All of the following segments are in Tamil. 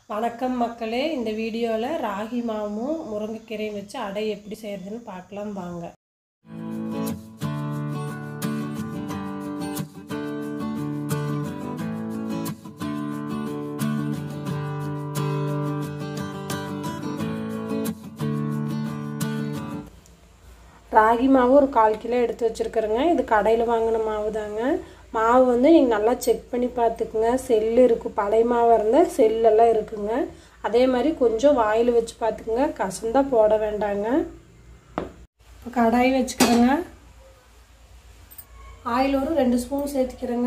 வணக்கம் மக்களே இந்த வீடியோவில் ராகி மாவும் முருங்கைக்கீரையும் வச்சு அடை எப்படி செய்கிறதுன்னு பார்க்கலாம் வாங்க ராகி மாவு ஒரு கால் கிலோ எடுத்து வச்சுருக்குறேங்க இது கடையில் வாங்கின மாவு தாங்க மாவு வந்து நீங்கள் நல்லா செக் பண்ணி பார்த்துக்குங்க செல்லு இருக்கும் பழைய மாவாக இருந்தால் செல்லெல்லாம் இருக்குங்க அதே மாதிரி கொஞ்சம் வாயில் வச்சு பார்த்துக்குங்க கசந்தாக போட வேண்டாங்க இப்போ கடாய் வச்சுக்கிறேங்க ஆயில் ஒரு ரெண்டு ஸ்பூன் சேர்த்துக்கிறேங்க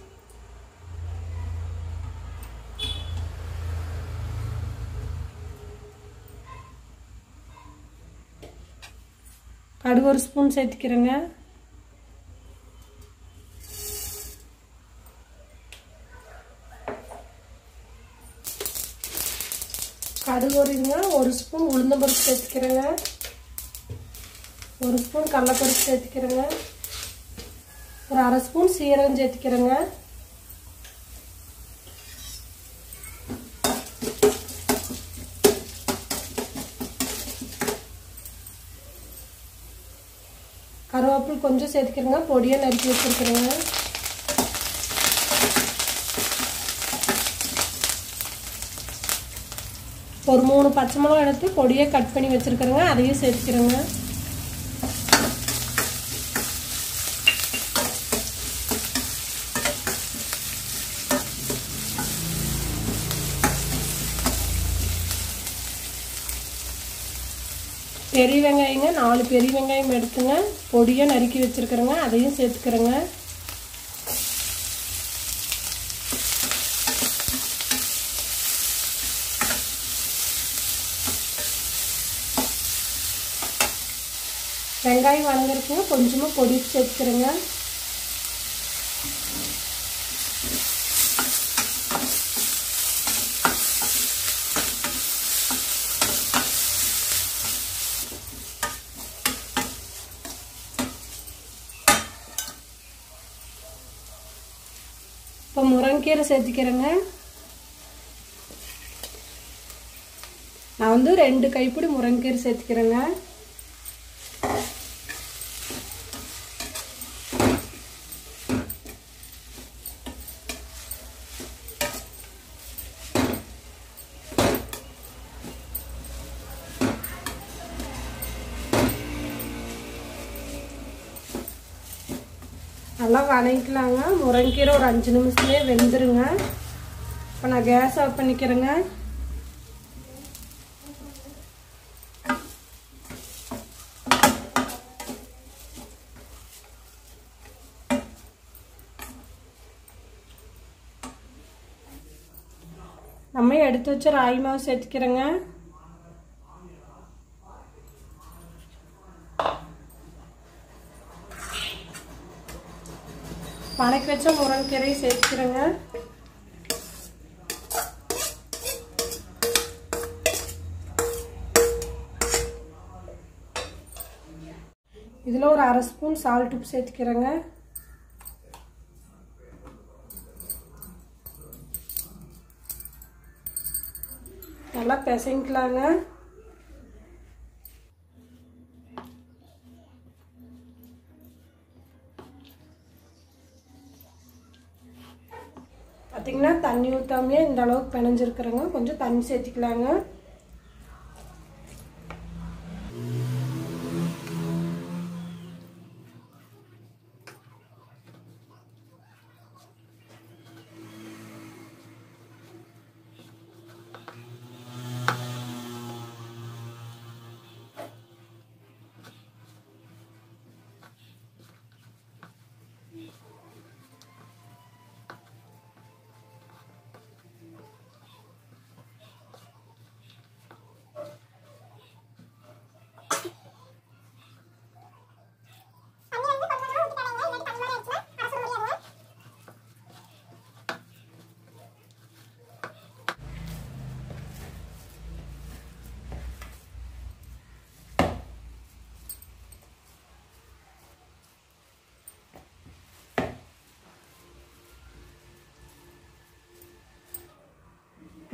கடுகு ஒரு ஸ்பூன் சேர்த்துக்கிறேங்க கடுகு ஒருங்க ஒரு ஸ்பூன் உளுந்தம்பருப்பு சேர்த்துக்கிறேங்க ஒரு ஸ்பூன் கடலைப்பருப்பு சேர்த்துக்கிறேங்க ஒரு அரை ஸ்பூன் சீரகம் சேர்த்துக்கிறேங்க கருவேப்பில் கொஞ்சம் சேர்த்துக்கிறேங்க பொடியை நறுக்கி வச்சுருக்குறேங்க ஒரு மூணு பச்சை மிளகா எடுத்து பொடியை கட் பண்ணி வச்சுருக்குறேங்க அதையும் சேர்த்துக்கிறேங்க பெரிய வெங்காயங்க நாலு பெரிய வெங்காயம் எடுத்துங்க பொடியாக நறுக்கி வச்சுருக்குறேங்க அதையும் சேர்த்துக்கிறேங்க வெங்காயம் வதங்கிருக்குங்க கொஞ்சமாக பொடி சேர்த்துக்கிறேங்க இப்போ முருங்கீரை சேர்த்துக்கிறேங்க நான் வந்து ரெண்டு கைப்பிடி முருங்கீரை சேர்த்துக்கிறேங்க நல்லா வதங்கிக்கலாங்க முருங்கீரை ஒரு அஞ்சு நிமிஷத்துலேயே வெந்துருங்க இப்போ நான் கேஸ் ஆஃப் பண்ணிக்கிறேங்க நம்ம எடுத்து வச்ச ராகி மாவு சேர்த்துக்கிறேங்க வணக்கி வச்ச முருங்கீரையை சேர்த்துக்கிறேங்க இதில் ஒரு அரை ஸ்பூன் சால்ட் உப்பு சேர்த்துக்கிறேங்க நல்லா பிசைங்கலாங்க பார்த்திங்கன்னா தண்ணி ஊற்றாமையே இந்த அளவுக்கு பிணைஞ்சிருக்கிறேங்க கொஞ்சம் தண்ணி சேர்த்திக்கலாங்க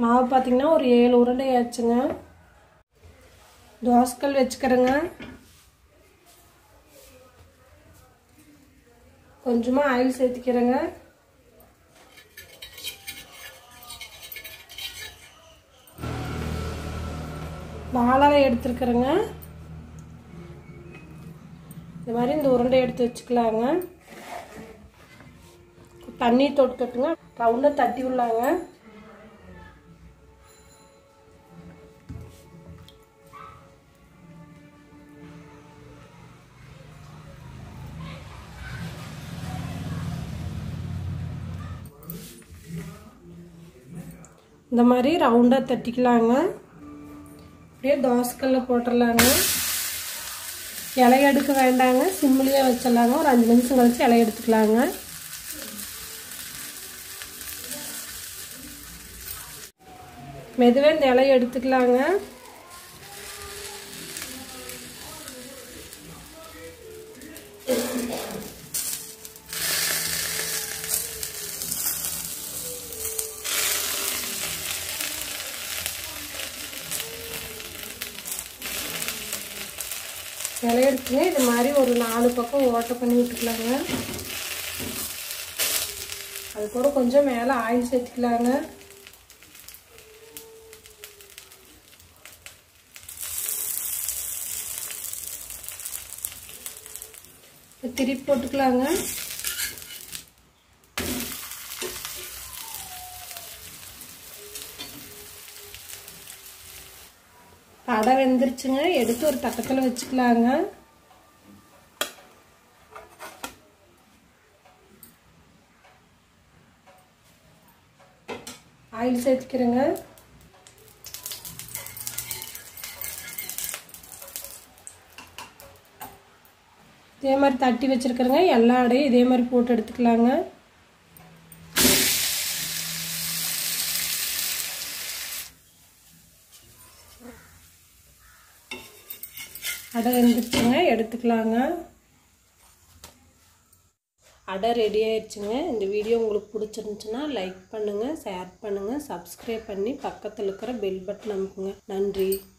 மாவு பார்த்தீங்கன்னா ஒரு ஏழு உருண்டை ஆச்சுங்க தோசைக்கல் வச்சுக்கிறேங்க கொஞ்சமாக ஆயில் சேர்த்துக்கிறேங்க வாழை எடுத்துருக்குறேங்க இந்த மாதிரி இந்த உருண்டை எடுத்து வச்சுக்கலாங்க தண்ணி தொட்டுட்டுங்க ரவுண்டாக தட்டி விடலாங்க இந்த மாதிரி ரவுண்டாக தட்டிக்கலாங்க அப்படியே தோசைக்கல்ல போட்டுடலாங்க இலை எடுக்க வேண்டாங்க சிம்மிலேயே வச்சிடலாங்க ஒரு அஞ்சு நிமிஷம் கழிச்சு இலை எடுத்துக்கலாங்க மெதுவாக இந்த இலையை எடுத்துக்கலாங்க இலைய எடுத்துங்க இது மாதிரி ஒரு நாலு பக்கம் ஓட்டை பண்ணி விட்டுக்கலாங்க அது கூட கொஞ்சம் மேலே ஆயில் சேர்த்துக்கலாங்க திருப்பி போட்டுக்கலாங்க அடை வெந்துருச்சுங்க எடுத்து ஒரு தட்டத்தில் வச்சுக்கலாங்க ஆயில் சேர்த்துக்கிறேங்க இதே மாதிரி தட்டி வச்சுருக்குறேங்க எல்லா அடையும் இதே மாதிரி போட்டு எடுத்துக்கலாங்க அடை வெந்துருச்சுங்க எடுத்துக்கலாங்க அடை ரெடி ஆயிடுச்சுங்க இந்த வீடியோ உங்களுக்கு பிடிச்சிருந்துச்சுன்னா லைக் பண்ணுங்கள் ஷேர் பண்ணுங்கள் சப்ஸ்கிரைப் பண்ணி பக்கத்தில் இருக்கிற பெல் பட்டன் அமுக்குங்க நன்றி